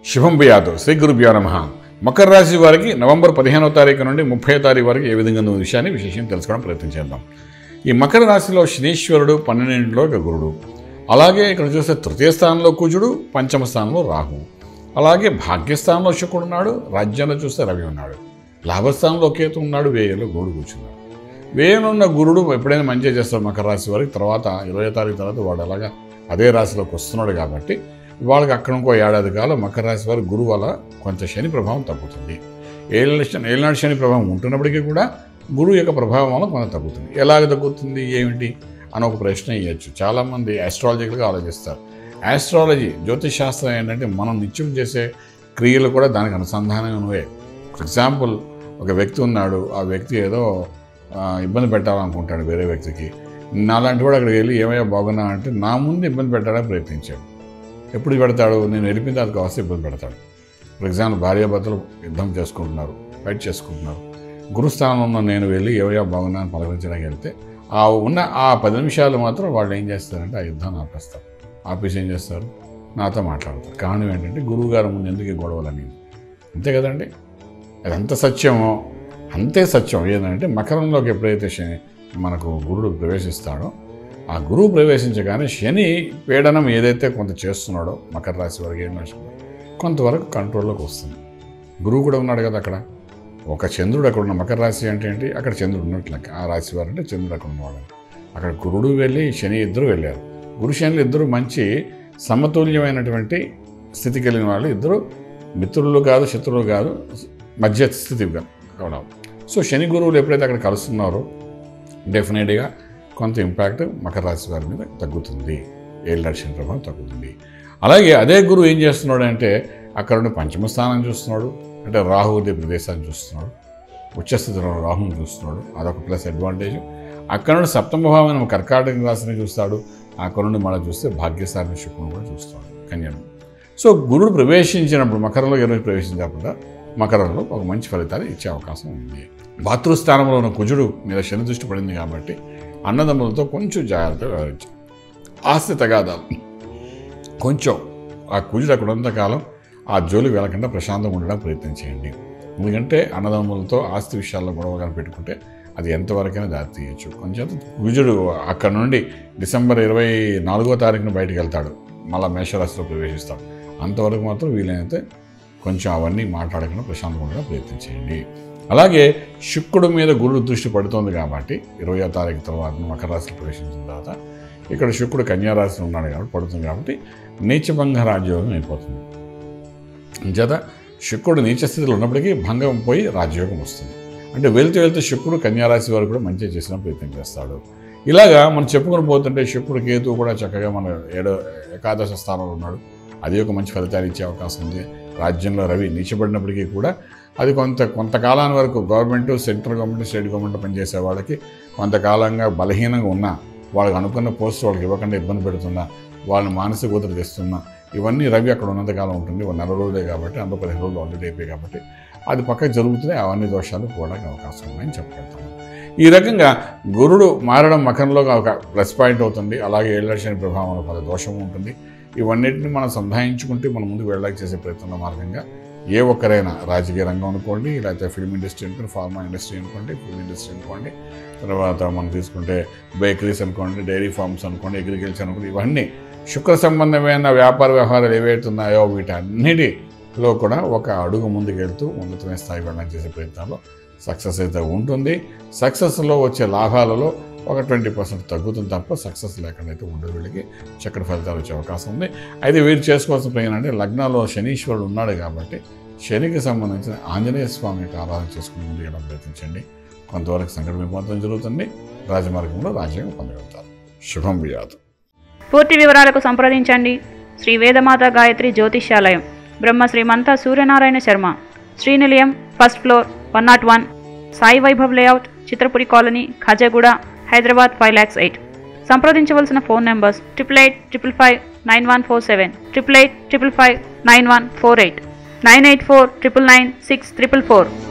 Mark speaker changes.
Speaker 1: శుభం బియాదు శ్రీ గురుభ్యో నమ మకర రాశి వారికి నవంబర్ పదిహేనవ తారీఖు నుండి ముప్పై తారీఖు వరకు ఏ విధంగా ఉన్న విషయాన్ని విశేషం తెలుసుకోవడం ప్రయత్నం చేద్దాం ఈ మకర రాశిలో శనీశ్వరుడు పన్నెండింటిలో ఒక గురుడు అలాగే ఇక్కడ చూస్తే తృతీయ స్థానంలో కుజుడు పంచమ స్థానంలో రాహు అలాగే భాగ్యస్థానంలో శుకుడు ఉన్నాడు రాజ్యంలో చూస్తే రవి ఉన్నాడు లాభస్థానంలో కేతు ఉన్నాడు వేయలో గోడు కూర్చున్నాడు వేయలో ఉన్న గురుడు ఎప్పుడైనా మంచిగా చేస్తాడు మకర రాశి వారికి తర్వాత ఇరవై తారీఖు తర్వాత వాడు అలాగా అదే రాశిలోకి వస్తున్నాడు కాబట్టి వాళ్ళకి అక్కడ ఇంకో ఏడాది కాలం మకర రాశి వారి గురువు వల్ల కొంత శని ప్రభావం తగ్గుతుంది ఏళ్ళ శని ఏళ్ళనాడు శని ప్రభావం ఉంటున్నప్పటికీ కూడా గురువు యొక్క ప్రభావం వల్ల కొంత తగ్గుతుంది ఎలాగ తగ్గుతుంది ఏమిటి అని ఒక ప్రశ్న ఇవ్వచ్చు చాలామంది ఆస్ట్రాలజికల్గా ఆలోచిస్తారు ఆస్ట్రాలజీ జ్యోతిష్ శాస్త్రం ఏంటంటే మనం నిత్యం చేసే క్రియలు కూడా దానికి అనుసంధానమే ఫర్ ఎగ్జాంపుల్ ఒక వ్యక్తి ఉన్నాడు ఆ వ్యక్తి ఏదో ఆ, ఇబ్బంది పెట్టాలనుకుంటాడు వేరే వ్యక్తికి నాలాంటి వాడు అక్కడికి వెళ్ళి ఏమయ్యా బాగున్నా అంటే నా ముందు ఇబ్బంది పెట్టడానికి ప్రయత్నించాడు ఎప్పుడు పెడతాడు నేను వెళ్ళిపోయిన తర్వాత వస్తే ఇబ్బంది పెడతాడు ఫర్ ఎగ్జాంపుల్ భార్యాభర్తలు యుద్ధం చేసుకుంటున్నారు ఫైట్ చేసుకుంటున్నారు గురుస్థానంలో ఉన్న నేను వెళ్ళి ఏవయా బాగున్నా అని పలకరించడానికి వెళ్తే ఆ ఉన్న ఆ పది నిమిషాలు మాత్రం వాళ్ళు ఏం చేస్తారంటే ఆ యుద్ధాన్ని ఆపేస్తారు ఆపేసి ఏం చేస్తారు నాతో మాట్లాడతారు కారణం ఏంటంటే గురువు గారి ముందు ఎందుకు ఈ గొడవలని అంతే కదండి అది ఎంత సత్యమో అంతే సత్యం ఏంటంటే మకరంలోకి ఎప్పుడైతే శని మనకు గురుడు ప్రవేశిస్తాడో ఆ గురువు ప్రవేశించగానే శని పీడనం ఏదైతే కొంత చేస్తున్నాడో మకర రాశి వారికి ఏం నష్టం కొంతవరకు కంట్రోల్లోకి వస్తుంది గురువు కూడా ఉన్నాడు కదా అక్కడ ఒక చంద్రుడు అక్కడ ఉన్న మకర రాశి అంటే ఏంటి అక్కడ చంద్రుడు ఉన్నట్లు లెక్క. ఆ రాశి వారు అంటే చంద్రుడు అక్కడ ఉన్నవాడు అక్కడ గురుడు వెళ్ళి శని ఇద్దరు వెళ్ళారు గురు శనులు ఇద్దరు మంచి సమతుల్యమైనటువంటి స్థితి కలిగిన వాళ్ళు ఇద్దరు మిత్రులు కాదు శత్రువులు కాదు మధ్య స్థితి కావడం సో శని గురువులు ఎప్పుడైతే అక్కడ కలుస్తున్నారో డెఫినెట్గా కొంత ఇంపాక్ట్ మకర రాశి వారి మీద తగ్గుతుంది ఏళ్ళ శని ప్రభావం తగ్గుతుంది అలాగే అదే గురువు ఏం చేస్తున్నాడు అంటే అక్కడ నుండి పంచమ స్థానం చూస్తున్నాడు అంటే రాహు ఉండే ప్రదేశాన్ని చూస్తున్నాడు ఉచ్చస్థితిలో రాహుని చూస్తున్నాడు అదొక ప్లస్ అడ్వాంటేజ్ అక్కడ నుండి సప్తమ భావం కర్కాటక రాశిని చూస్తాడు అక్కడ నుండి మనం చూస్తే భాగ్యస్థానం శుక్రుని కూడా చూస్తాడు కన్యను సో గురుడు ప్రవేశించినప్పుడు మకరంలో ఇరవై ప్రవేశించినప్పుడు మకరంలో ఒక మంచి ఫలితాలు ఇచ్చే అవకాశం ఉంది భాతృస్థానంలో ఉన్న కుజుడు మీద శని దృష్టి పడింది కాబట్టి అన్నదమ్ములతో కొంచెం జాగ్రత్తగా వ్యవహరించాలి ఆస్తి తగాదాలు కొంచెం ఆ కుజుడు అక్కడ ఉన్నంతకాలం ఆ జోలికి వెళ్ళకుండా ప్రశాంతంగా ఉండడానికి ప్రయత్నం చేయండి ఎందుకంటే అన్నదమ్ములతో ఆస్తి విషయాల్లో గొడవ కానీ పెట్టుకుంటే అది ఎంతవరకైనా దారి తీయచ్చు కొంచెం కుజుడు అక్కడ నుండి డిసెంబర్ ఇరవై నాలుగో తారీఖున బయటికి వెళ్తాడు మళ్ళీ మేషరాశిలో ప్రవేశిస్తాడు అంతవరకు మాత్రం వీలైనంతే కొంచెం అవన్నీ మాట్లాడకుండా ప్రశాంతంగా ఉండడానికి ప్రయత్నం చేయండి అలాగే శుక్రుడు మీద గురుడు దృష్టి పడుతోంది కాబట్టి ఇరవయో తారీఖు తర్వాత మకర రాశిలో ప్రవేశించిన తర్వాత ఇక్కడ శుక్రుడు కన్యారాశిలో ఉన్నాడు కాబట్టి పడుతుంది కాబట్టి నీచభంగ రాజ్యోగం అయిపోతుంది చేత శుక్రుడు నీచ స్థితిలో ఉన్నప్పటికీ భంగం పోయి రాజయోగం వస్తుంది అంటే వెళ్తూ వెళ్తూ శుక్రుడు కన్యారాశి వారు కూడా మంచిగా చేసిన ప్రయత్నం చేస్తాడు ఇలాగా మనం చెప్పుకొని పోతుంటే శుక్రుడు కేతు కూడా చక్కగా మన ఏడో ఏకాదశ స్థానంలో ఉన్నాడు అది ఒక మంచి ఫలితాలు ఇచ్చే అవకాశం ఉంది రాజ్యంలో రవి నీచబడినప్పటికీ కూడా అది కొంత కొంతకాలం వరకు government central government state government పనిచేసే వాళ్ళకి కొంతకాలంగా బలహీనంగా ఉన్నా వాళ్ళకి అనుకున్న పోస్ట్ వాళ్ళకి ఇవ్వకుండా ఇబ్బంది పెడుతున్నా వాళ్ళని మానసిక ఒత్తిడి తెస్తున్నా ఇవన్నీ రవి అక్కడ ఉన్నంతకాలం ఉంటుంది ఒక నెల రోజులే కాబట్టి అందులో పదిహేను రోజులు ఆల్రెడీ అయిపోయాయి కాబట్టి అది పక్కకు జరుగుతున్నాయి అవన్నీ దోషాలు పోవడానికి అవకాశం ఉన్నాయని చెప్పగలుగుతాను ఈ రకంగా గురుడు మారడం మకంలో ఒక ప్లస్ పాయింట్ అవుతుంది అలాగే ఏళ్ళని ప్రభావం కొంత దోషం ఉంటుంది ఇవన్నిటిని మనం సంధాయించుకుంటే మనం ముందుకు వెళ్ళడానికి చేసే ప్రయత్నంలో మార్గంగా ఏ ఒక్కరైనా రాజకీయ రంగం అనుకోండి లేకపోతే ఫిల్మ్ ఇండస్ట్రీ అనుకోండి ఫార్మా ఇండస్ట్రీ అనుకోండి ఫిల్మ్ ఇండస్ట్రీ అనుకోండి తర్వాత మనం తీసుకుంటే బేకరీస్ అనుకోండి డైరీ ఫార్మ్స్ అనుకోండి అగ్రికల్చర్ అనుకోండి ఇవన్నీ శుక్ర సంబంధమైన వ్యాపార వ్యవహారాలు ఏవైతే ఉన్నాయో వీటన్నిటిలో కూడా ఒక అడుగు ముందుకు వెళ్తూ ఉన్నతమైన స్థాయి వెళ్ళడానికి చేసే ప్రయత్నాల్లో సక్సెస్ అయితే ఉంటుంది సక్సెస్లో వచ్చే లాభాలలో ఒక ట్వంటీ పర్సెంట్ తగ్గుతుంది తప్ప సక్సెస్ లేకుండా అయితే ఉండదు వీళ్ళకి చక్కటి ఫలితాలు వచ్చే అవకాశం ఉంది అయితే వీరు చేసుకోవాల్సిన ప్రయోజనం అంటే లగ్నాల్లో శనీశ్వరుడు ఉన్నాడు కాబట్టి శనికి సంబంధించిన ఆంజనేయ స్వామి యొక్క ఆరాధన చేసుకుని ముందుకు ప్రయత్నించండి కొంతవరకు సంకట విమోచన జరుగుతుంది రాజమార్గంలో రాజ్యాంగం పొందగలుగుతారు శుభం వియాదు
Speaker 2: పూర్తి వివరాలకు సంప్రదించండి Shri Vedamata Gayatri Jyotishyalayam Brahma Srimantha Suryanarayana Sharma Srinilayam first floor one naught one Sai Vaibhav layout Chitrapuri colony Khajaguda Hyderabad five lakhs eight సంప్రదించవలసిన phone numbers triple eight triple five nine one four seven triple eight triple five nine one four eight nine eight four triple nine six triple four